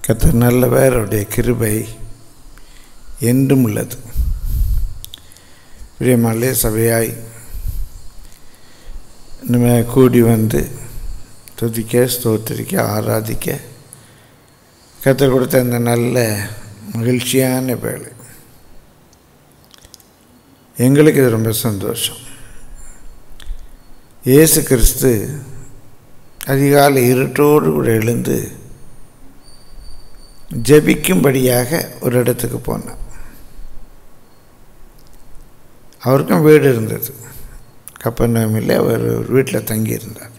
கர்த்தர் நல்லவர் அவருடைய கிருபை என்றும் உள்ளது பிரியமாலே சபையாய் நம்ம கூடி வந்து துதிக்க ஸ்தோத்திரிக்க ஆராதிக்க கற்றுக் கொடுத்த இந்த நல்ல மகிழ்ச்சியான வேலை எங்களுக்கு இது ரொம்ப சந்தோஷம் இயேசு கிறிஸ்து அதிகாலை இருட்டோடு கூட எழுந்து ஜெபிக்கும்படியாக ஒரு இடத்துக்கு போனார் அவருக்கும் வீடு இருந்தது கப்பநகமில் அவர் ஒரு வீட்டில் தங்கியிருந்தார்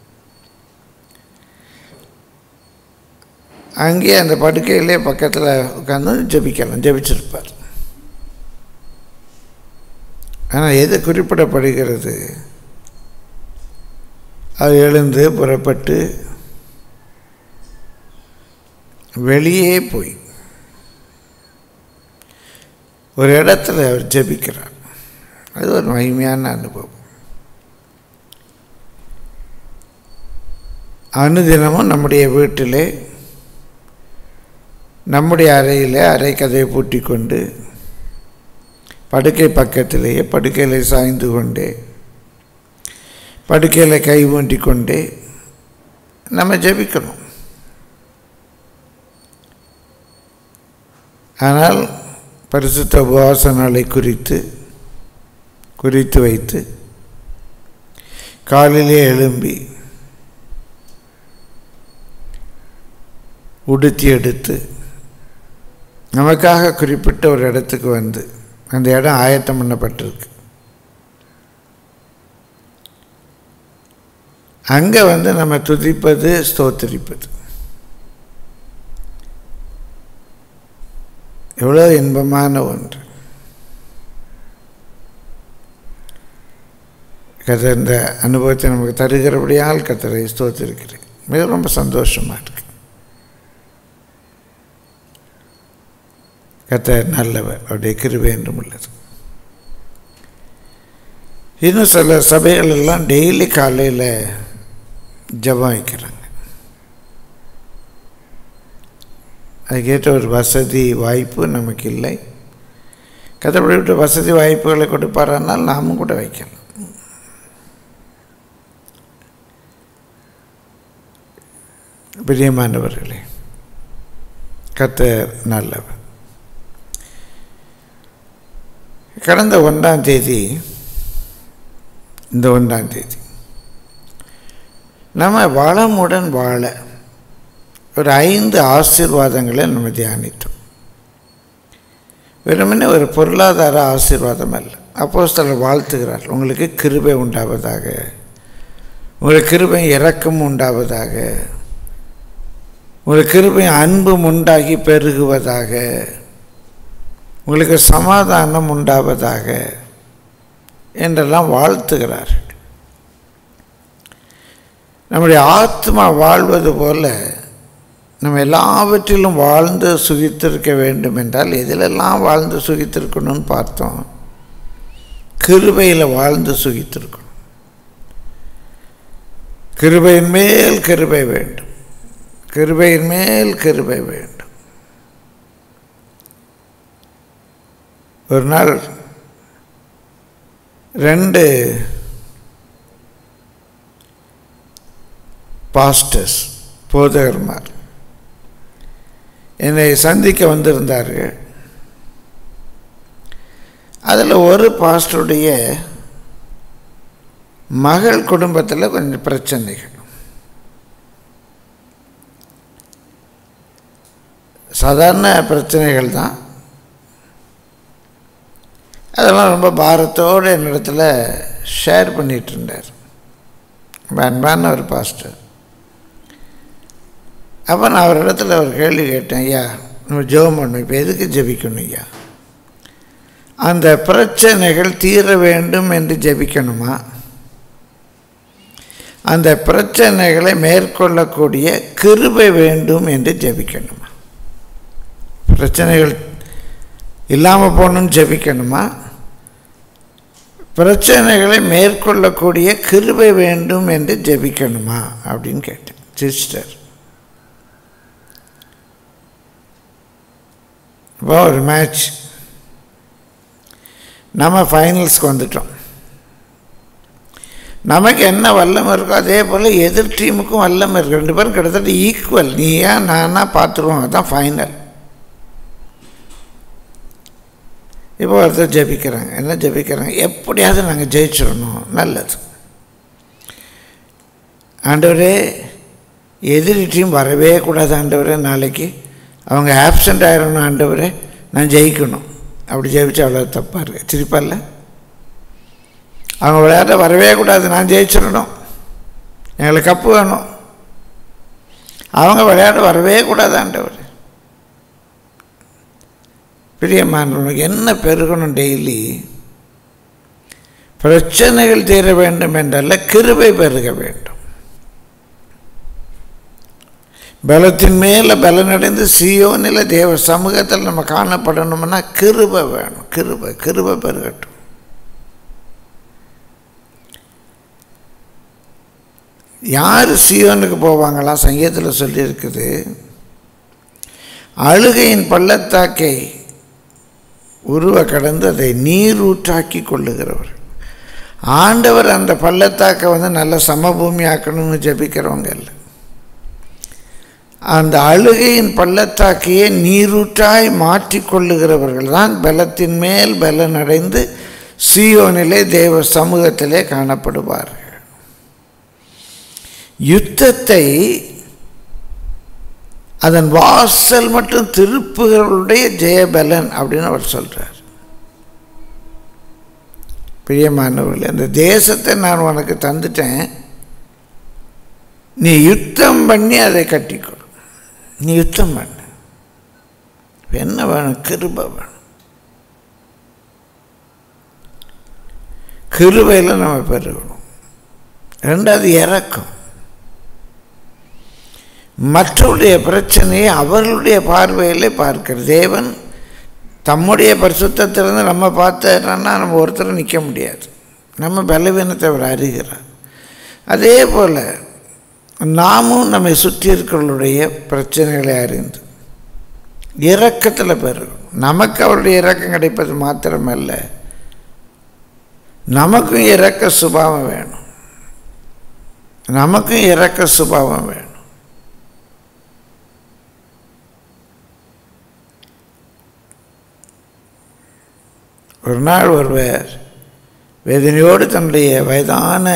அங்கே அந்த படுக்கையிலே பக்கத்தில் உட்காந்து ஜெபிக்கலாம் ஜெபிச்சிருப்பார் ஆனால் எது குறிப்பிடப்படுகிறது அவர் எழுந்து புறப்பட்டு வெளியே போய் ஒரு இடத்துல அவர் ஜெபிக்கிறார் அது ஒரு மகிமையான அனுபவம் அனுதினமும் நம்முடைய வீட்டிலே நம்முடைய அறையில் அறை கதையை பூட்டி கொண்டு படுக்கை பக்கத்திலேயே படுக்கையில் சாய்ந்து கொண்டே படுக்கையில் கை ஊன்றி கொண்டே நம்ம ஜெபிக்கணும் ஆனால் பரிசுத்த உபவாச நாளை குறித்து குறித்து வைத்து காலையிலே எழும்பி உடுத்தி எடுத்து நமக்காக குறிப்பிட்ட ஒரு இடத்துக்கு வந்து அந்த இடம் ஆயத்தம் பண்ணப்பட்டிருக்கு அங்கே வந்து நம்ம துதிப்பது ஸ்தோத்தரிப்பது எவ்வளோ இன்பமான ஒன்று கதை இந்த அனுபவத்தை நமக்கு தருகிறபடியால் கத்தரை ஸ்தோத்திருக்கிறேன் மிக ரொம்ப சந்தோஷமாக இருக்கு கத்தர் நல்லவர் அவருடைய கிருபை என்றும் உள்ளது இன்னும் சில சபைகள் எல்லாம் டெய்லி காலையில் ஜபம் வைக்கிறாங்க அதுக்கேற்ற ஒரு வசதி வாய்ப்பு நமக்கு இல்லை கத்தப்படி விட்டு வசதி வாய்ப்புகளை கொடுப்பாரானால் நாமும் கூட வைக்கலாம் பிரியமானவர்களே கத்தர் நல்லவர் கடந்த ஒன்றாம் தேதி இந்த ஒன்றாம் தேதி நம்ம வளமுடன் வாழ ஒரு ஐந்து ஆசீர்வாதங்களை நம்ம தியானித்தோம் வெறுமனே ஒரு பொருளாதார ஆசீர்வாதம் அல்ல அப்போ சிலர் வாழ்த்துகிறார் உங்களுக்கு கிருபை உண்டாவதாக உங்களுக்கு கிருபை இறக்கம் உண்டாவதாக உங்களுக்கு கிருபை அன்பும் உண்டாகி பெருகுவதாக உங்களுக்கு சமாதானம் உண்டாவதாக என்றெல்லாம் வாழ்த்துகிறார்கள் நம்முடைய ஆத்மா வாழ்வது போல நம்ம எல்லாவற்றிலும் வாழ்ந்து சுகித்திருக்க வேண்டும் என்றால் எதிலெல்லாம் வாழ்ந்து சுகித்திருக்கணும்னு பார்த்தோம் கிருபையில் வாழ்ந்து சுகித்திருக்கணும் கிருபையின் மேல் கிருபை வேண்டும் கிருபையின் மேல் கிருபை வேண்டும் ஒரு நாள் ரெண்டு பாஸ்டர்ஸ் போதகர்மார் என்னை சந்திக்க வந்திருந்தார்கள் அதில் ஒரு பாஸ்டருடைய மகள் குடும்பத்தில் கொஞ்சம் பிரச்சனைகள் சாதாரண பிரச்சனைகள் தான் அதெல்லாம் ரொம்ப பாரத்தோடு என்னிடத்துல ஷேர் பண்ணிகிட்டு இருந்தார் ரொம்ப அன்பான ஒரு பாஸ்டர் அப்போ நான் அவரிடத்துல ஒரு கேள்வி கேட்டேன் ஐயா நம்ம ஜெபம் பண்ணணும் இப்போ எதுக்கு ஜெபிக்கணும் ஐயா அந்த பிரச்சனைகள் தீர வேண்டும் என்று ஜெபிக்கணுமா அந்த பிரச்சனைகளை மேற்கொள்ளக்கூடிய கிருபை வேண்டும் என்று ஜெபிக்கணுமா பிரச்சனைகள் இல்லாமல் போகணும்னு ஜெபிக்கணுமா பிரச்சனைகளை மேற்கொள்ளக்கூடிய கிருபை வேண்டும் என்று ஜெபிக்கணுமா அப்படின்னு கேட்டேன் சிஸ்டர் இப்போ ஒரு மேட்ச் நம்ம ஃபைனல்ஸ்க்கு வந்துட்டோம் நமக்கு என்ன வல்லம் இருக்கோ அதே போல் எதிர் டீமுக்கும் வல்லம் இருக்கு ரெண்டு பேரும் கிட்டத்தட்ட ஈக்குவல் நீயா நானா பார்த்துருவோம் அதுதான் ஃபைனல் இப்போ ஒருத்தர் ஜெபிக்கிறாங்க என்ன ஜெபிக்கிறாங்க எப்படியாவது நாங்கள் ஜெயிச்சிடணும் நல்லது ஆண்டவரே எதிரி டீம் வரவே கூடாது ஆண்டவரே நாளைக்கு அவங்க ஆப்சண்ட் ஆயிடணும் ஆண்டவரே நான் ஜெயிக்கணும் அப்படி ஜெயிச்சு அவ்வளோ தப்பாக இருக்கு சிரிப்பல்ல அவங்க விளையாட வரவே கூடாது நான் ஜெயிச்சிடணும் எங்களுக்கு கப்பு வேணும் அவங்க விளையாட வரவே கூடாது ஆண்டவர் பிரியமானவனுக்கு என்ன பெருகணும் டெய்லி பிரச்சனைகள் தீர வேண்டும் என்றல்ல கிருபை பெருக வேண்டும் பலத்தின் மேலே பலனடைந்து சியோனில் தேவ சமூகத்தில் நம்ம காணப்படணும்னா கிருபை வேணும் கிருபை கிருபை பெருகட்டும் யார் சியோனுக்கு போவாங்களாம் சங்கீதத்தில் சொல்லியிருக்குது அழுகையின் பள்ளத்தாக்கை உருவ கடந்து அதை நீரூற்றாக்கி கொள்ளுகிறவர் ஆண்டவர் அந்த பள்ளத்தாக்கை வந்து நல்ல சமபூமி ஆக்கணும்னு ஜபிக்கிறவங்க இல்லை அந்த அழுகையின் பள்ளத்தாக்கையே நீரூற்றாய் மாற்றிக்கொள்ளுகிறவர்கள் தான் பலத்தின் மேல் பலன் அடைந்து சியோனிலே தேவ சமூகத்திலே காணப்படுவார்கள் யுத்தத்தை அதன் வாசல் மட்டும் திருப்புகளுடைய ஜெயபலன் அப்படின்னு அவர் சொல்கிறார் பிரியமானவர்கள் அந்த தேசத்தை நான் உனக்கு தந்துட்டேன் நீ யுத்தம் பண்ணி அதை கட்டிக்கொள் நீ யுத்தம் பண்ணு என்ன வேணும் கிருப வேணும் கிருபையில் நம்ம பெருகணும் ரெண்டாவது இறக்கம் மற்றவருடைய பிரச்சனையை அவர்களுடைய பார்வையிலே பார்க்கிற தேவன் தம்முடைய பரிசுத்திலிருந்து நம்ம பார்த்தோன்னா நம்ம ஒருத்தர் நிற்க முடியாது நம்ம பலவீனத்தை அவர் அறிகிறார் அதே போல் நாமும் நம்மை சுற்றி இருக்கிறவருடைய பிரச்சனைகளை அறிந்து இரக்கத்தில் பெறும் நமக்கு அவருடைய இரக்கம் கிடைப்பது மாத்திரமல்ல நமக்கும் இரக்க சுபாவம் வேணும் நமக்கும் இரக்க சுபாவம் வேணும் ஒரு நாள் ஒருவர் வேதனையோடு தன்னுடைய வயதான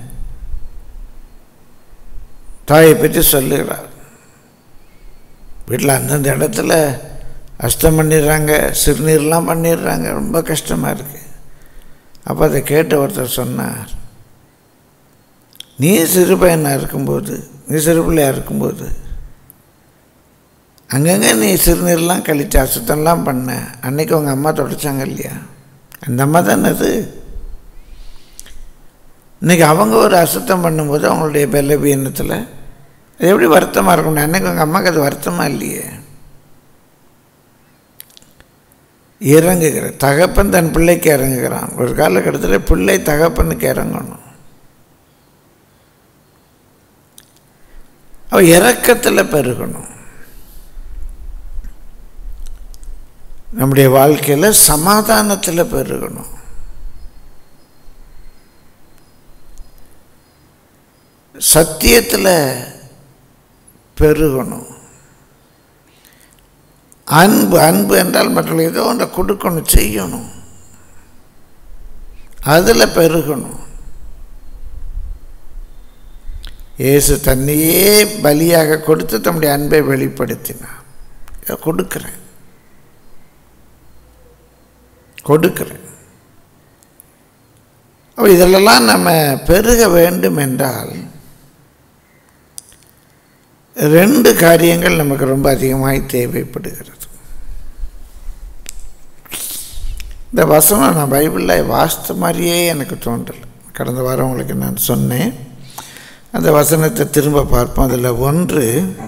தாயை பற்றி சொல்லுகிறார் வீட்டில் அந்தந்த இடத்துல அஸ்தம் பண்ணிடுறாங்க சிறுநீர்லாம் பண்ணிடுறாங்க ரொம்ப கஷ்டமாக இருக்குது அப்போ அதை கேட்ட ஒருத்தர் சொன்னார் நீ சிறு பையனாக இருக்கும்போது நீ சிறு பிள்ளையாக இருக்கும்போது அங்கங்கே நீ சிறுநீர்லாம் கழிச்சு அசுத்தம்லாம் பண்ண அன்னைக்கு உங்கள் அம்மா தொடச்சாங்க இல்லையா அந்த அம்மா தானே அது இன்றைக்கி அவங்க ஒரு அசுத்தம் பண்ணும்போது அவங்களுடைய பலவீனத்தில் அது எப்படி வருத்தமாக இருக்கும் அன்னைக்கு உங்கள் அம்மாவுக்கு அது வருத்தமாக இல்லையே இறங்குகிற தகப்பன் தன் பிள்ளைக்கு இறங்குகிறான் ஒரு காலகட்டத்தில் பிள்ளை தகப்பனுக்கு இறங்கணும் அவ இறக்கத்தில் பெருகணும் நம்முடைய வாழ்க்கையில் சமாதானத்தில் பெருகணும் சத்தியத்தில் பெருகணும் அன்பு அன்பு என்றால் மற்றவர்கள் ஏதோ ஒன்றை கொடுக்கணும் செய்யணும் அதில் பெருகணும் இயேசு தன்னையே பலியாக கொடுத்து தம்முடைய அன்பை வெளிப்படுத்தினார் இதை கொடுக்குறேன் கொடுக்குறேன் அப்போ இதிலெல்லாம் நம்ம பெருக வேண்டும் என்றால் ரெண்டு காரியங்கள் நமக்கு ரொம்ப அதிகமாய் தேவைப்படுகிறது இந்த வசனம் நான் பைபிளில் வாசித்த மாதிரியே எனக்கு தோன்றல் கடந்த வாரம் உங்களுக்கு நான் சொன்னேன் அந்த வசனத்தை திரும்ப பார்ப்போம் அதில் ஒன்று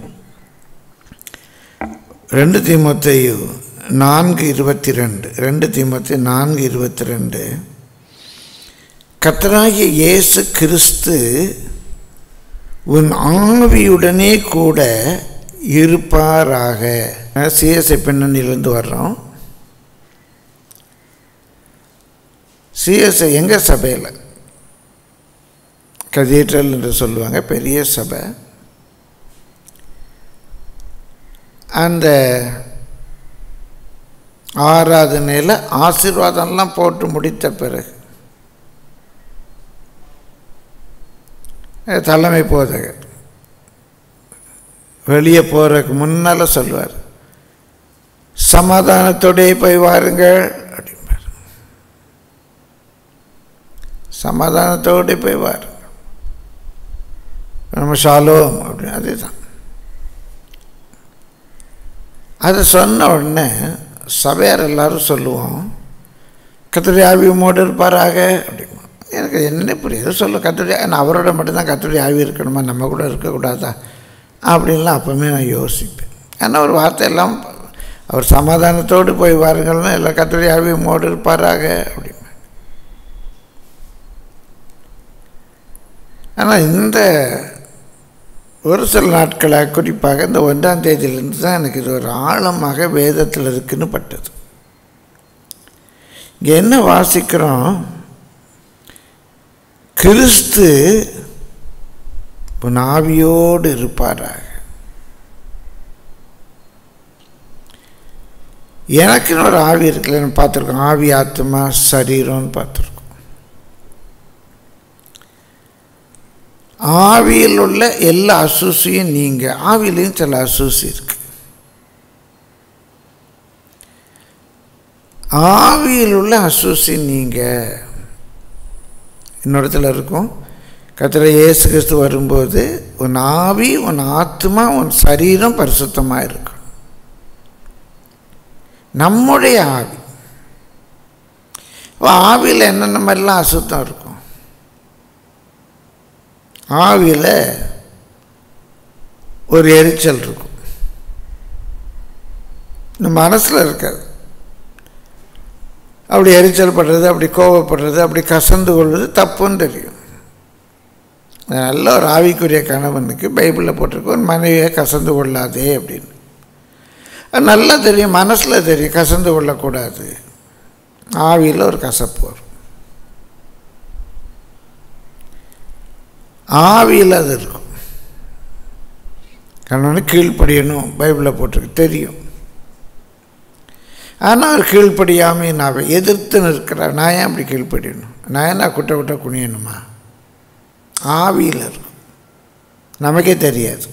ரெண்டு தீமத்தையு நான்கு இருபத்தி ரெண்டு ரெண்டு தீமத்தை நான்கு இருபத்தி ரெண்டு கத்தராகிய இயேசு கிறிஸ்து உன் ஆவியுடனே கூட இருப்பாராக சிஎஸ்ஐ பின்னணியிலேருந்து வர்றோம் சிஎஸ்ஐ எங்கள் சபையில் கதீட்ரல் என்று சொல்லுவாங்க பெரிய சபை அந்த ஆராதனையில் ஆசீர்வாதம்லாம் போட்டு முடித்த பிறகு தலைமை போதகர் வெளியே போகிறதுக்கு முன்னால் சொல்லுவார் சமாதானத்தோடே போய் வாருங்கள் அப்படிம்பார் சமாதானத்தோடே போய் வாருங்கள் நம்ம ஷாலோம் அப்படின்னு அதுதான் அதை சொன்ன உடனே சபையார் எல்லாரும் சொல்லுவோம் கத்துடைய ஆவி மோடு இருப்பாராக அப்படிமா எனக்கு என்ன புரியுது சொல்ல கத்துடைய நான் அவரோட மட்டும்தான் கத்துடைய ஆவி இருக்கணுமா நம்ம கூட இருக்கக்கூடாதா அப்படின்லாம் அப்போவுமே நான் யோசிப்பேன் ஆனால் ஒரு வார்த்தையெல்லாம் அவர் சமாதானத்தோடு போய் வாருங்கள்னா எல்லாம் கத்துடைய ஆவி மோடு இருப்பாராக அப்படிமா ஆனால் இந்த ஒரு சில நாட்களாக குறிப்பாக இந்த ஒன்றாம் தேதியிலேருந்து தான் எனக்கு இது ஒரு ஆழமாக வேதத்தில் இருக்குன்னு பட்டது இங்கே என்ன வாசிக்கிறோம் கிறிஸ்து உன் ஆவியோடு இருப்பாராக எனக்குன்னு ஒரு ஆவி இருக்குல்லன்னு பார்த்துருக்கோம் ஆவி ஆத்மா சரீரம்னு பார்த்துருக்கோம் ஆவியில் உள்ள எல்லா அசூசியும் நீங்கள் ஆவிலையும் சில அசூசி இருக்கு ஆவியில் உள்ள அசூசி நீங்கள் இன்னொருத்தில் இருக்கும் கத்திர இயேசு கிறிஸ்து வரும்போது உன் ஆவி உன் ஆத்மா உன் சரீரம் பரிசுத்தமாக இருக்கும் நம்முடைய ஆவி ஆவியில் என்னென்ன மாதிரிலாம் அசுத்தம் இருக்கும் ஆவியில் ஒரு எரிச்சல் இருக்கும் இந்த மனசில் இருக்காது அப்படி எரிச்சல் படுறது அப்படி கோவப்படுறது அப்படி கசந்து கொள்வது தப்புன்னு தெரியும் நல்ல ஒரு ஆவிக்குரிய கணவனுக்கு பைபிளில் போட்டிருக்கோம் ஒரு மனைவியை கசந்து கொள்ளாதே அப்படின்னு அது நல்லா தெரியும் மனசில் தெரியும் கசந்து கொள்ளக்கூடாது ஆவியில் ஒரு கசப்பு வரும் ஆவியில் அது இருக்கும் கணவனுக்கு கீழ்ப்படியணும் பைபிளில் போட்டிருக்கு தெரியும் ஆனால் அவர் கீழ்ப்படியாமல் நான் எதிர்த்து நிற்கிறார் நான் ஏன் அப்படி கீழ்ப்படியணும் நான் என்ன குட்ட குட்ட குனியணுமா ஆவியில் இருக்கும் நமக்கே தெரியாது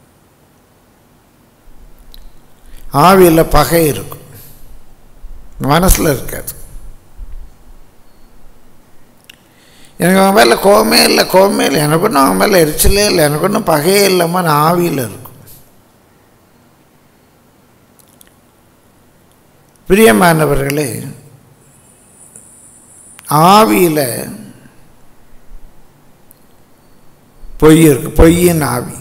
ஆவியில் பகை இருக்கும் மனசில் இருக்காது எனக்கு அவன் மேலே கோவமே இல்லை கோவமே இல்லை எனக்கு ஒன்றும் அவன் மேலே எரிச்சலே இல்லை எனக்கு ஒன்றும் பகையே இல்லாமல் நான் ஆவியில் இருக்கும் பிரியமானவர்களே ஆவியில் பொய் இருக்கு பொய்யின் ஆவி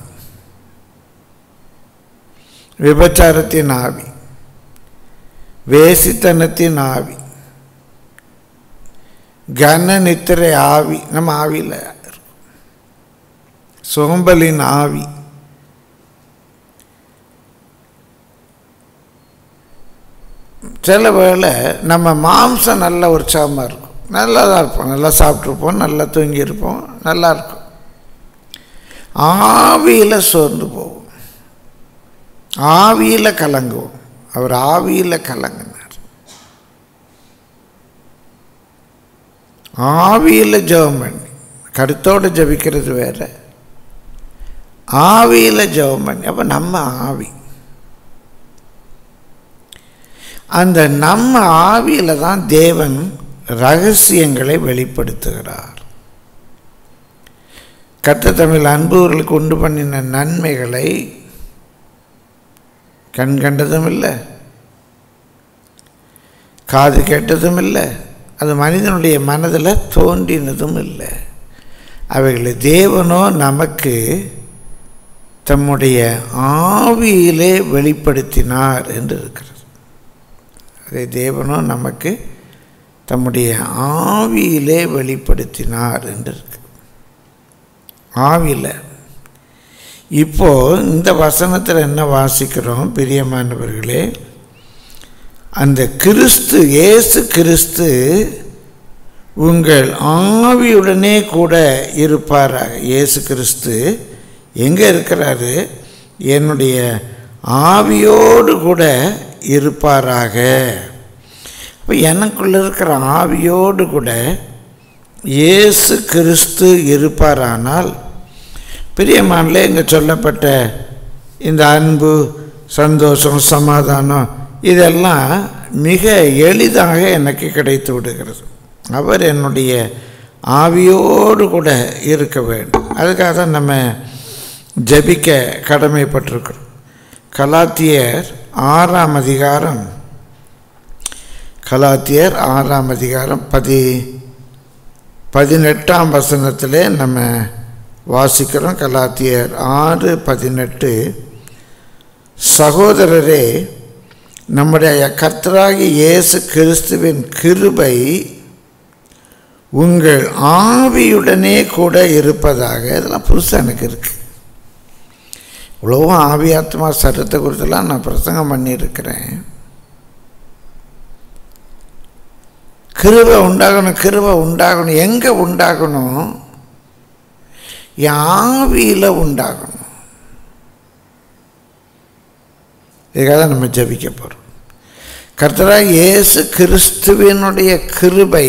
விபச்சாரத்தின் ஆவி வேசித்தனத்தின் ஆவி கன நித்திரை ஆவி நம்ம ஆவியில் இருக்கும் சோம்பலின் ஆவி சில வேளை நம்ம மாம்சம் நல்ல உற்சாகமாக இருக்கும் நல்லா தான் இருப்போம் நல்லா சாப்பிட்ருப்போம் நல்லா தூங்கியிருப்போம் நல்லா இருக்கும் ஆவியில் சோர்ந்து போவோம் ஆவியில் கலங்குவோம் அவர் ஆவியில் கலங்கினார் ஆவியில் ஜெபம் பண்ணி கருத்தோடு ஜபிக்கிறது வேற ஆவியில் ஜெபம் பண்ணி அப்போ நம்ம ஆவி அந்த நம்ம ஆவியில் தான் தேவன் ரகசியங்களை வெளிப்படுத்துகிறார் கத்த தமிழ் அன்புகளுக்கு உண்டு பண்ணின நன்மைகளை கண் கண்டதும் இல்லை காது கேட்டதும் இல்லை அது மனிதனுடைய மனதில் தோன்றினதும் இல்லை அவைகளை தேவனோ நமக்கு தம்முடைய ஆவியிலே வெளிப்படுத்தினார் என்று இருக்கிறது அதை தேவனோ நமக்கு தம்முடைய ஆவியிலே வெளிப்படுத்தினார் என்று இருக்கு ஆவியில் இப்போ இந்த வசனத்தில் என்ன வாசிக்கிறோம் பிரியமானவர்களே அந்த கிறிஸ்து இயேசு கிறிஸ்து உங்கள் ஆவியுடனே கூட இருப்பாராக இயேசு கிறிஸ்து எங்கே இருக்கிறாரு என்னுடைய ஆவியோடு கூட இருப்பாராக இப்போ எனக்குள்ள இருக்கிற ஆவியோடு கூட இயேசு கிறிஸ்து இருப்பாரானால் பிரியமானில் இங்கே சொல்லப்பட்ட இந்த அன்பு சந்தோஷம் சமாதானம் இதெல்லாம் மிக எளிதாக எனக்கு கிடைத்து விடுகிறது அவர் என்னுடைய ஆவியோடு கூட இருக்க வேண்டும் அதுக்காக தான் நம்ம ஜபிக்க கடமைப்பட்டிருக்கிறோம் கலாத்தியர் ஆறாம் அதிகாரம் கலாத்தியர் ஆறாம் அதிகாரம் பதி பதினெட்டாம் வசனத்திலே நம்ம வாசிக்கிறோம் கலாத்தியர் ஆறு பதினெட்டு சகோதரரே நம்முடைய கர்த்தராகி இயேசு கிறிஸ்துவின் கிருபை உங்கள் ஆவியுடனே கூட இருப்பதாக இதெல்லாம் புதுசாக எனக்கு இருக்குது இவ்வளோ ஆவி ஆத்மா சரத்தை குறித்தெல்லாம் நான் பிரசங்கம் பண்ணியிருக்கிறேன் கிருபை உண்டாகணும் கிருபை உண்டாகணும் எங்கே உண்டாகணும் என் ஆவியில் உண்டாகணும் இதுக்காக நம்ம ஜபிக்க போகிறோம் கர்த்தராக இயேசு கிறிஸ்துவினுடைய கிருபை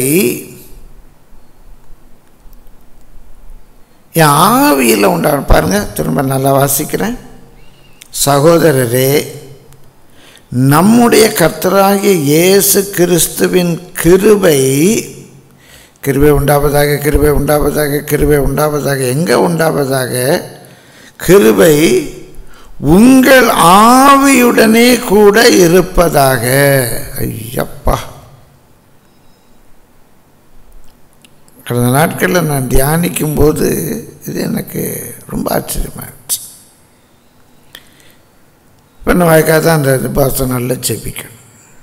என் ஆவியில் உண்டாகணும் பாருங்கள் திரும்ப நல்லா வாசிக்கிறேன் சகோதரரே நம்முடைய கர்த்தராகிய இயேசு கிறிஸ்துவின் கிருபை கிருபை உண்டாவதாக கிருபை உண்டாவதாக கிருபை உண்டாவதாக எங்கே உண்டாவதாக கிருபை உங்கள் ஆவியுடனே கூட இருப்பதாக ஐயப்பா கடந்த நாட்களில் நான் தியானிக்கும் போது இது எனக்கு ரொம்ப ஆச்சரியமாகிடுச்சு இப்போ நம்ம அதுக்காக தான் அந்த பாசம் நல்லா செபிக்கணும்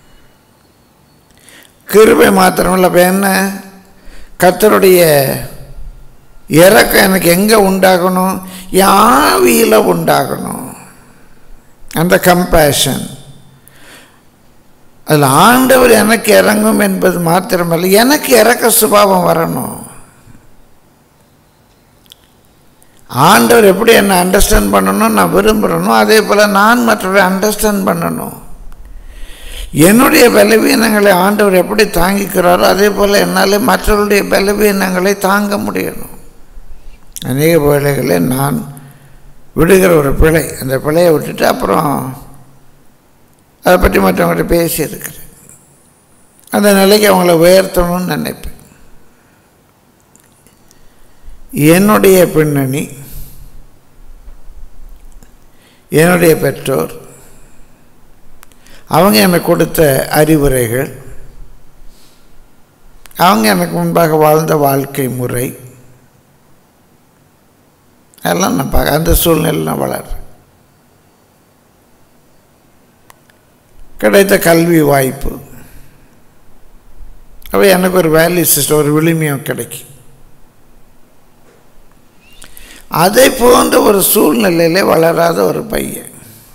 கிருபை மாத்திரமில்ல இப்போ என்ன கத்தருடைய இறக்கம் எனக்கு எங்கே உண்டாகணும் என் ஆவியில் உண்டாகணும் அந்த கம்பேஷன் அதில் ஆண்டவர் எனக்கு இறங்கும் என்பது மாத்திரமல்ல எனக்கு இறக்க சுபாவம் வரணும் ஆண்டவர் எப்படி என்னை அண்டர்ஸ்டாண்ட் பண்ணணும் நான் விரும்புகிறனோ அதே போல் நான் மற்றவரை அண்டர்ஸ்டாண்ட் பண்ணணும் என்னுடைய பலவீனங்களை ஆண்டவர் எப்படி தாங்கிக்கிறாரோ அதே போல் என்னால் மற்றவருடைய பலவீனங்களை தாங்க முடியணும் அநேக வேலைகளை நான் விடுகிற ஒரு பிழை அந்த பிழையை விட்டுட்டு அப்புறம் அதை பற்றி மற்றவங்கள்ட்ட பேசியிருக்கிறேன் அந்த நிலைக்கு அவங்கள உயர்த்தணும்னு நினைப்பேன் என்னுடைய பின்னணி என்னுடைய பெற்றோர் அவங்க எனக்கு கொடுத்த அறிவுரைகள் அவங்க எனக்கு முன்பாக வாழ்ந்த வாழ்க்கை முறை அதெல்லாம் நான் பார்க்க அந்த சூழ்நிலை நான் வளர்றேன் கிடைத்த கல்வி வாய்ப்பு அப்போ எனக்கு ஒரு வேல்யூ சிஸ்டம் ஒரு விளிமியம் கிடைக்கும் அதை போன்ற ஒரு சூழ்நிலையிலே வளராத ஒரு பையன்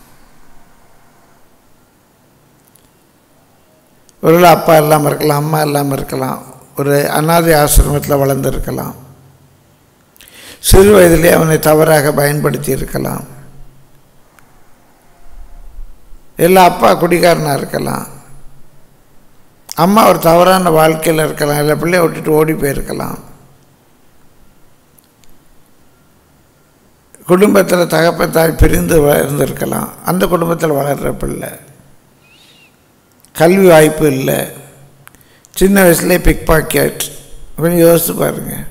ஒரு அப்பா இல்லாமல் இருக்கலாம் அம்மா இல்லாமல் இருக்கலாம் ஒரு அனாதை ஆசிரமத்தில் வளர்ந்துருக்கலாம் சிறு வயதிலே அவனை தவறாக பயன்படுத்தி இருக்கலாம் இல்லை அப்பா குடிகாரனாக இருக்கலாம் அம்மா ஒரு தவறான வாழ்க்கையில் இருக்கலாம் இல்லை பிள்ளைய விட்டுட்டு ஓடி போயிருக்கலாம் குடும்பத்தில் தகப்பன் தாய் பிரிந்து இருந்திருக்கலாம் அந்த குடும்பத்தில் வளர்கிற பிள்ளை கல்வி வாய்ப்பு இல்லை சின்ன வயசுலேயே பிக் பாக்கெட் கொஞ்சம் யோசித்து பாருங்கள்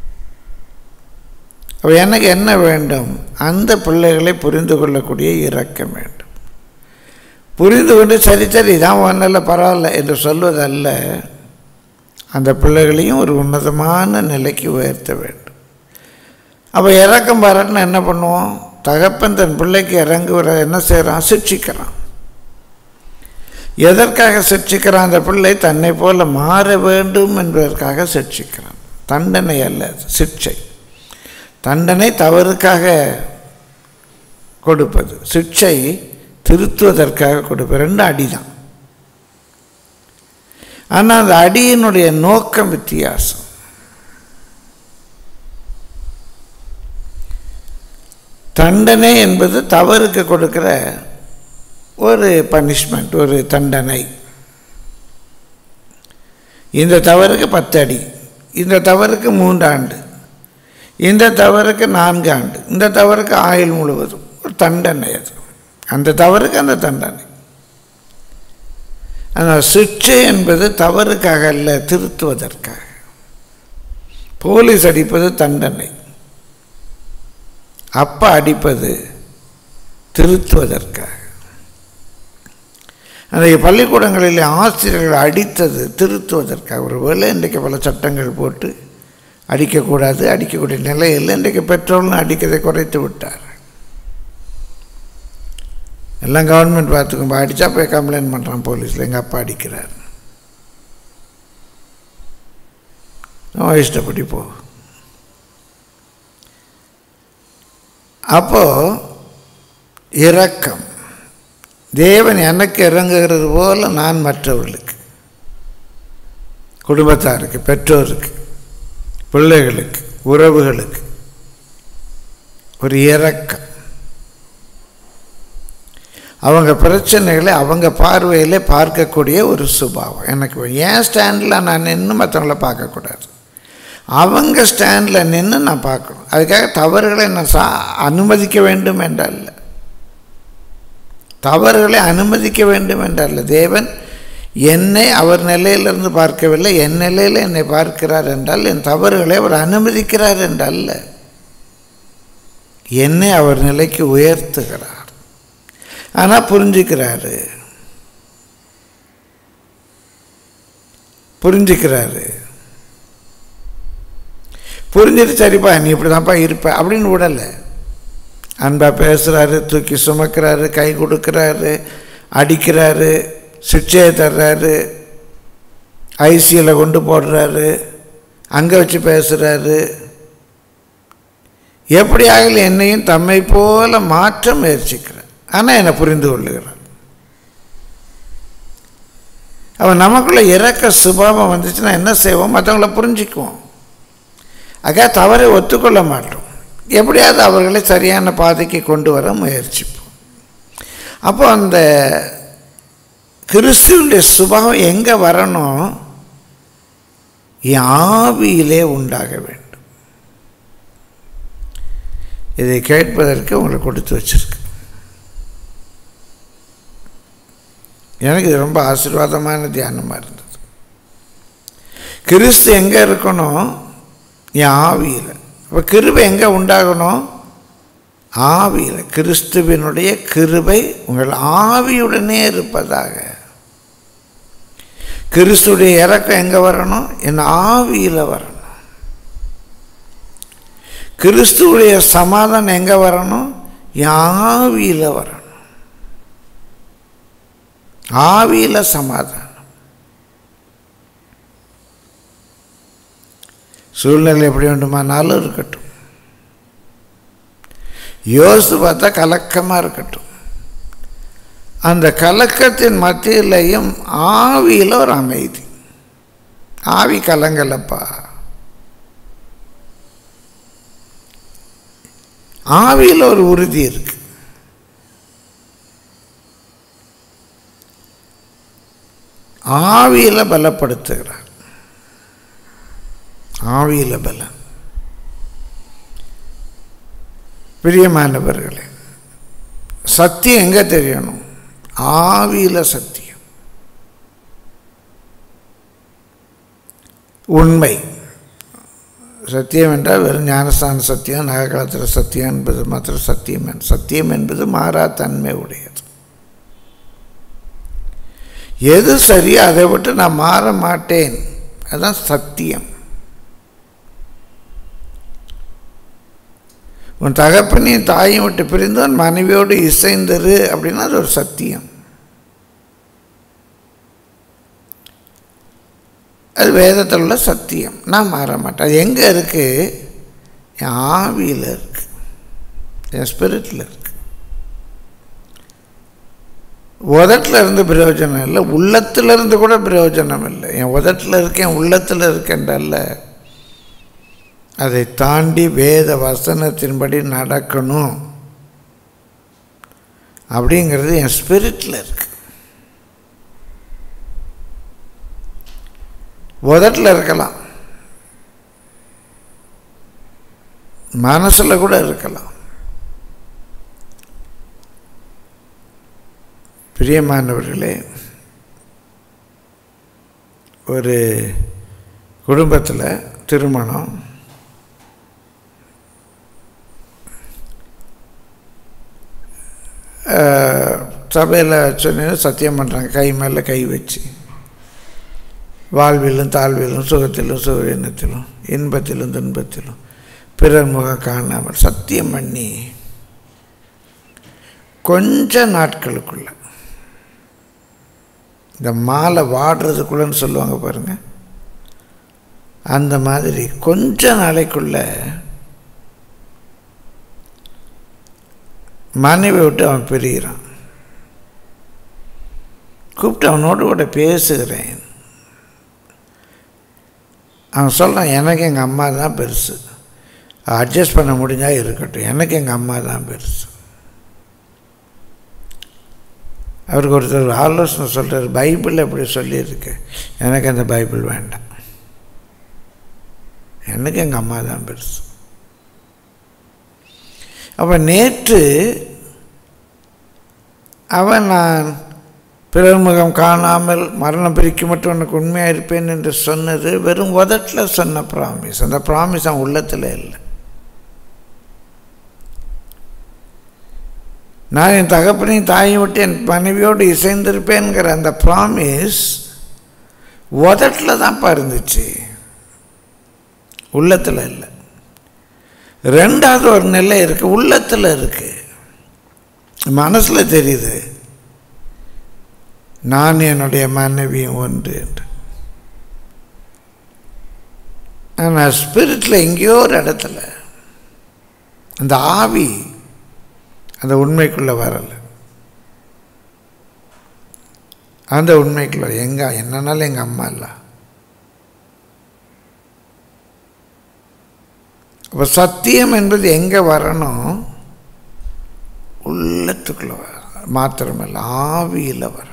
அப்போ எனக்கு என்ன வேண்டும் அந்த பிள்ளைகளை புரிந்து கொள்ளக்கூடிய இரக்கம் வேண்டும் புரிந்து கொண்டு சரி சரி இதான் ஒன்றில் பரவாயில்ல என்று சொல்வதல்ல அந்த பிள்ளைகளையும் ஒரு உன்னதமான நிலைக்கு உயர்த்த வேண்டும் அப்போ இறக்கம் பாராட்டுன்னு என்ன பண்ணுவோம் தகப்பன் தன் பிள்ளைக்கு இறங்குகிற என்ன செய்கிறான் சிக்ஷிக்கிறான் எதற்காக சிக்ஷிக்கிறான் அந்த பிள்ளை தன்னை போல மாற வேண்டும் என்பதற்காக சிக்ஷிக்கிறான் தண்டனை அல்ல சிக்ஷை தண்டனை தவறுக்காக கொடுப்பது சிக்ஷை திருத்துவதற்காக கொடுப்பது ரெண்டும் அடி தான் ஆனால் அந்த அடியினுடைய நோக்கம் வித்தியாசம் தண்டனை என்பது தவறுக்கு கொடுக்கிற ஒரு பனிஷ்மெண்ட் ஒரு தண்டனை இந்த தவறுக்கு பத்து அடி இந்த தவறுக்கு மூன்று ஆண்டு இந்த தவறுக்கு நான்கு ஆண்டு இந்த தவறுக்கு ஆயுள் முழுவதும் ஒரு தண்டனை அது அந்த தவறுக்கு அந்த தண்டனை ஆனால் சிக்ஷை என்பது தவறுக்காக அல்ல திருத்துவதற்காக போலீஸ் அடிப்பது தண்டனை அப்பா அடிப்பது திருத்துவதற்காக அன்றைய பள்ளிக்கூடங்களில் ஆசிரியர்கள் அடித்தது திருத்துவதற்காக ஒரு வேலை இன்றைக்கு பல சட்டங்கள் போட்டு அடிக்கக்கூடாது அடிக்கக்கூடிய நிலையில் இன்றைக்கு பெட்ரோல்னு அடிக்கிறதை குறைத்து விட்டார் எல்லாம் கவர்மெண்ட் பார்த்துக்கும் அடித்தா போய் கம்ப்ளைண்ட் பண்ணுறான் போலீஸில் எங்கள் அப்பா அடிக்கிறார் அவன் இஷ்டப்படி போ அப்போது இரக்கம் தேவன் எனக்கு இறங்குகிறது போல நான் மற்றவர்களுக்கு குடும்பத்தாருக்கு பெற்றோருக்கு பிள்ளைகளுக்கு உறவுகளுக்கு ஒரு இரக்கம் அவங்க பிரச்சனைகளை அவங்க பார்வையில் பார்க்கக்கூடிய ஒரு சுபாவம் எனக்கு ஏன் ஸ்டாண்டில் நான் நின்று மற்றவங்கள பார்க்கக்கூடாது அவங்க ஸ்டாண்டில் நின்று நான் பார்க்கணும் அதுக்காக தவறுகளை நான் சா அனுமதிக்க வேண்டும் என்றல்ல தவறுகளை அனுமதிக்க வேண்டும் என்றல்ல தேவன் என்னை அவர் நிலையிலிருந்து பார்க்கவில்லை என் நிலையில் என்னை பார்க்கிறார் என்றால் என் தவறுகளை அவர் அனுமதிக்கிறார் என்றல்ல என்னை அவர் நிலைக்கு உயர்த்துகிறார் ஆனால் புரிஞ்சுக்கிறாரு புரிஞ்சுக்கிறாரு புரிஞ்சுட்டு சரிப்பா நீ இப்படி தான்ப்பா இருப்ப அப்படின்னு விடலை அன்பாக பேசுகிறாரு தூக்கி சுமக்கிறாரு கை கொடுக்குறாரு அடிக்கிறாரு சிக்ஷையை தர்றாரு ஐசியில் கொண்டு போடுறாரு அங்கே வச்சு பேசுகிறாரு எப்படியாக என்னையும் தம்மை போல மாற்ற முயற்சிக்கிறார் ஆனால் என்னை புரிந்து கொள்ளுகிறார் அவன் நமக்குள்ள இறக்க சுபாவம் வந்துச்சுன்னா என்ன செய்வோம் மற்றவங்கள புரிஞ்சுக்குவோம் ஆக தவறை ஒத்துக்கொள்ள மாட்டோம் எப்படியாவது அவர்களை சரியான பாதைக்கு கொண்டு வர முயற்சிப்போம் அப்போ அந்த கிறிஸ்துவனுடைய சுபாவம் எங்கே வரணும் ஆவியிலே உண்டாக வேண்டும் இதை கேட்பதற்கு உங்களை கொடுத்து வச்சிருக்கு எனக்கு இது ரொம்ப ஆசீர்வாதமான தியானமாக இருந்தது கிறிஸ்து எங்கே இருக்கணும் என் ஆவியில் இப்போ கிருபை எங்கே உண்டாகணும் ஆவியில் கிறிஸ்துவினுடைய கிருபை உங்கள் ஆவியுடனே இருப்பதாக கிறிஸ்துடைய இறக்கம் எங்கே வரணும் என் ஆவியில் வரணும் கிறிஸ்துவுடைய சமாதானம் எங்கே வரணும் என் ஆவியில் வரணும் ஆவியில் சமாதானம் சூழ்நிலை எப்படி வேண்டுமானாலும் இருக்கட்டும் யோசித்து பார்த்தா கலக்கமாக இருக்கட்டும் அந்த கலக்கத்தின் மத்தியிலையும் ஆவியில் ஒரு அமைதி ஆவி கலங்கலப்பா ஆவியில் ஒரு உறுதி இருக்கு ஆவியில் பலப்படுத்துகிறார் ஆவியில் பலம் பிரியமானவர்களே சத்தியம் எங்கே தெரியணும் ஆவியில் சத்தியம் உண்மை சத்தியம் என்றால் வெறும் ஞானஸ்தான சத்தியம் நகக்காலத்தில் சத்தியம் என்பது மாத்திரம் சத்தியம் என் சத்தியம் என்பது மாறா தன்மை உடையது எது சரியோ அதை விட்டு நான் மாற மாட்டேன் அதுதான் சத்தியம் உன் தகப்பனையும் தாயும் விட்டு பிரிந்து உன் மனைவியோடு இசைந்தரு அப்படின்னா அது ஒரு சத்தியம் அது வேதத்தில் உள்ள சத்தியம் நான் மாற மாட்டேன் அது எங்கே இருக்குது என் ஆவியில் இருக்குது என் ஸ்பிரிட்டில் இருக்குது உதட்டில் இருந்து பிரயோஜனம் இல்லை உள்ளத்தில் இருந்து கூட பிரயோஜனம் இல்லை என் உதட்டில் இருக்கேன் உள்ளத்தில் இருக்கேன்றல்ல அதை தாண்டி வேத வசனத்தின்படி நடக்கணும் அப்படிங்கிறது என் ஸ்பிரிட்டில் இருக்கு உதட்டில் இருக்கலாம் மனசில் கூட இருக்கலாம் பிரியமானவர்களே ஒரு குடும்பத்தில் திருமணம் சபையில் சொன்னீங்க சத்தியம் பண்ணுறாங்க கை மேலே கை வச்சு வாழ்விலும் தாழ்விலும் சுகத்திலும் சுகவீனத்திலும் இன்பத்திலும் துன்பத்திலும் பிறர் முகம் காணாமல் சத்தியம் பண்ணி கொஞ்ச நாட்களுக்குள்ள இந்த மாலை வாடுறதுக்குள்ளன்னு சொல்லுவாங்க பாருங்க அந்த மாதிரி கொஞ்ச நாளைக்குள்ள மனைவி விட்டு அவன் பிரிகிறான் கூப்பிட்டு அவனோடு கூட பேசுகிறேன் அவன் சொல்கிறான் எனக்கு எங்கள் அம்மா தான் பெருசு அட்ஜஸ்ட் பண்ண முடிஞ்சால் இருக்கட்டும் எனக்கு எங்கள் அம்மா தான் பெருசு அவருக்கு ஒருத்தர் ஆலோசனை சொல்கிறார் பைபிள் அப்படி சொல்லியிருக்கு எனக்கு அந்த பைபிள் வேண்டாம் எனக்கு எங்கள் அம்மா தான் பெருசு அப்போ நேற்று அவன் நான் பிறர் முகம் காணாமல் மரணம் பிரிக்கும் மட்டும் உனக்கு உண்மையாக இருப்பேன் என்று சொன்னது வெறும் உதட்டில் சொன்ன ப்ராமிஸ் அந்த ப்ராமிஸ் அவன் உள்ளத்தில் இல்லை நான் என் தகப்பனையும் தாயும் விட்டு என் மனைவியோடு இசைந்திருப்பேங்கிற அந்த ப்ராமிஸ் உதட்டில் தான்ப்பா இருந்துச்சு உள்ளத்தில் இல்லை ரெண்டாவது ஒரு நிலை இருக்குது உள்ளத்தில் இருக்குது மனசில் தெரியுது நான் என்னுடைய மனைவியும் ஒன்று என்று ஆனால் ஸ்பிரிட்டில் எங்கேயோ ஒரு இடத்துல அந்த ஆவி அந்த உண்மைக்குள்ளே வரலை அந்த உண்மைக்குள்ள எங்க என்னன்னாலும் எங்கள் அம்மா இல்லை அப்போ சத்தியம் என்பது எங்கே வரணும் உள்ளத்துக்குள்ளே வர மாத்திரமில்லை ஆவியில் வரணும்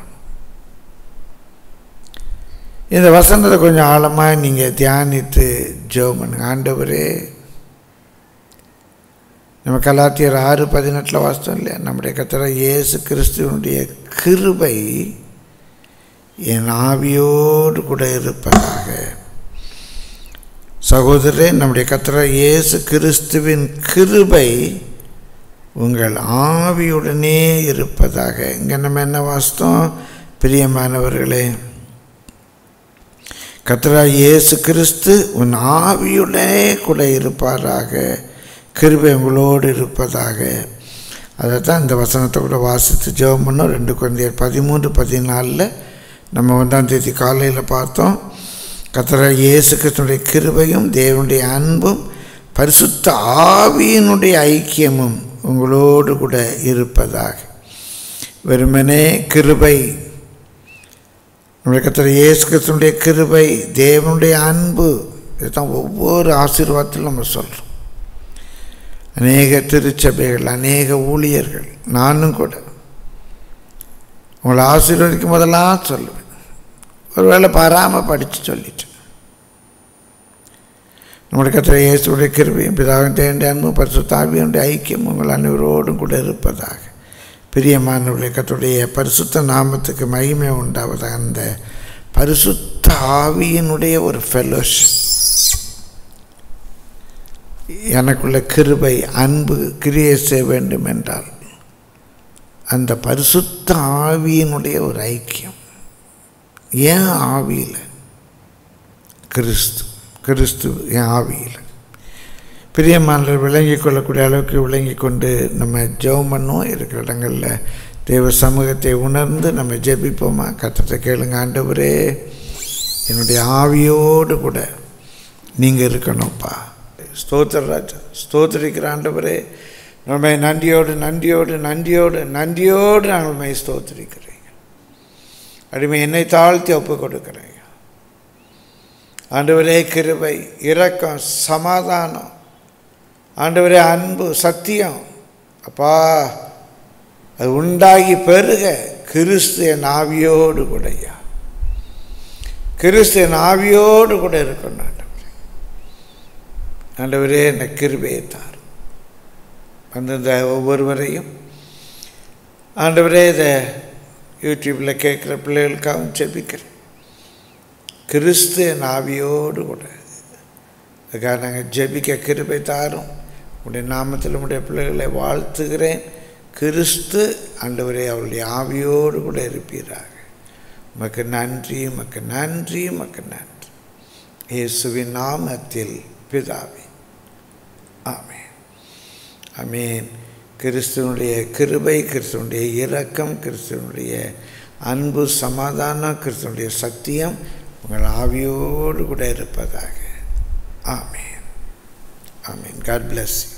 இந்த வசனத்தை கொஞ்சம் ஆழமாக நீங்கள் தியானித்து ஜெபம் பண்ணுங்க ஆண்டவரே நம்ம கலாத்தியர் ஆறு பதினெட்டில் வாசித்தோம் இல்லையா நம்முடைய கத்திர இயேசு கிறிஸ்துவனுடைய கிருபை என் ஆவியோடு கூட இருப்பதாக சகோதரே நம்முடைய கத்திர இயேசு கிறிஸ்துவின் கிருபை உங்கள் ஆவியுடனே இருப்பதாக இங்கே நம்ம என்ன வாசித்தோம் பிரியமானவர்களே கத்ரா இயேசு கிறிஸ்து உன் ஆவியுடனே கூட இருப்பாராக கிருபை உங்களோடு இருப்பதாக அதை தான் இந்த வசனத்தை கூட வாசித்து ஜெபம் பண்ணோம் ரெண்டு குழந்தையர் பதிமூன்று பதினாலில் நம்ம ஒன்றாம் தேதி காலையில் பார்த்தோம் கத்தரா இயேசு கிறிஸ்துடைய கிருபையும் தேவனுடைய அன்பும் பரிசுத்த ஆவியினுடைய ஐக்கியமும் உங்களோடு கூட இருப்பதாக வெறுமனே கிருபை நம்முடைய கத்திர இயேசு கிறிஸ்துடைய கிருபை தேவனுடைய அன்பு இதுதான் ஒவ்வொரு ஆசீர்வாதத்திலும் நம்ம சொல்கிறோம் அநேக திருச்சபைகள் அநேக ஊழியர்கள் நானும் கூட உங்களை ஆசீர்வதிக்கும் போதெல்லாம் சொல்லுவேன் ஒருவேளை பாராமல் படித்து சொல்லிட்டேன் நம்முடைய கத்திர இயேசுடைய கிருபையும் பிதாவின் தேண்ட அன்பு பரிசுத்தாவியுடைய ஐக்கியம் உங்கள் அனைவரோடும் கூட இருப்பதாக பிரியமானவர்களே கத்துடைய பரிசுத்த நாமத்துக்கு மகிமை உண்டாவதாக அந்த பரிசுத்த ஆவியினுடைய ஒரு ஃபெலோஷிப் எனக்குள்ள கிருபை அன்பு கிரியை செய்ய வேண்டும் என்றால் அந்த பரிசுத்த ஆவியினுடைய ஒரு ஐக்கியம் ஏன் ஆவியில் கிறிஸ்து கிறிஸ்து என் ஆவியில் பிரியமானவர் விளங்கி கொள்ளக்கூடிய அளவுக்கு விளங்கி கொண்டு நம்ம ஜெபம் பண்ணுவோம் இருக்கிற இடங்களில் தெய்வ சமூகத்தை உணர்ந்து நம்ம ஜெபிப்போமா கத்தத்தை கேளுங்க ஆண்டவரே என்னுடைய ஆவியோடு கூட நீங்கள் இருக்கணும்ப்பா ஸ்தோத்திர ராஜா ஸ்தோத்திரிக்கிற ஆண்டவரே நம்ம நன்றியோடு நன்றியோடு நன்றியோடு நன்றியோடு நாங்கள் மை ஸ்தோத்திரிக்கிறேன் அடிமை என்னை தாழ்த்தி ஒப்பு கொடுக்குறேன் ஆண்டவரே கிருபை இரக்கம் சமாதானம் ஆண்டவரே அன்பு சத்தியம் அப்பா அது உண்டாகி பெருக கிறிஸ்து என் ஆவியோடு கூடயா கிறிஸ்து என் ஆவியோடு கூட இருக்கணும் ஆண்டவரே ஆண்டவரே என்ன கிருபையை தார் வந்திருந்த ஒவ்வொருவரையும் ஆண்டவரே இதை யூடியூப்பில் கேட்குற பிள்ளைகளுக்காகவும் ஜெபிக்கிறேன் கிறிஸ்து என் ஆவியோடு கூட அதுக்காக நாங்கள் ஜெபிக்க கிருபை தாரும் உடைய நாமத்தில் உடைய பிள்ளைகளை வாழ்த்துகிறேன் கிறிஸ்து ஆண்டவரே அவருடைய ஆவியோடு கூட இருப்பீராக உமக்கு நன்றி உமக்கு நன்றி உமக்கு நன்றி இயேசுவின் நாமத்தில் பிதாவே ஆமென் ஆமென் கிறிஸ்துவனுடைய கிருபை கிறிஸ்துவனுடைய இரக்கம் கிறிஸ்துவனுடைய அன்பு சமாதானம் கிறிஸ்துவனுடைய சத்தியம் உங்கள் ஆவியோடு கூட இருப்பதாக amen amen God bless you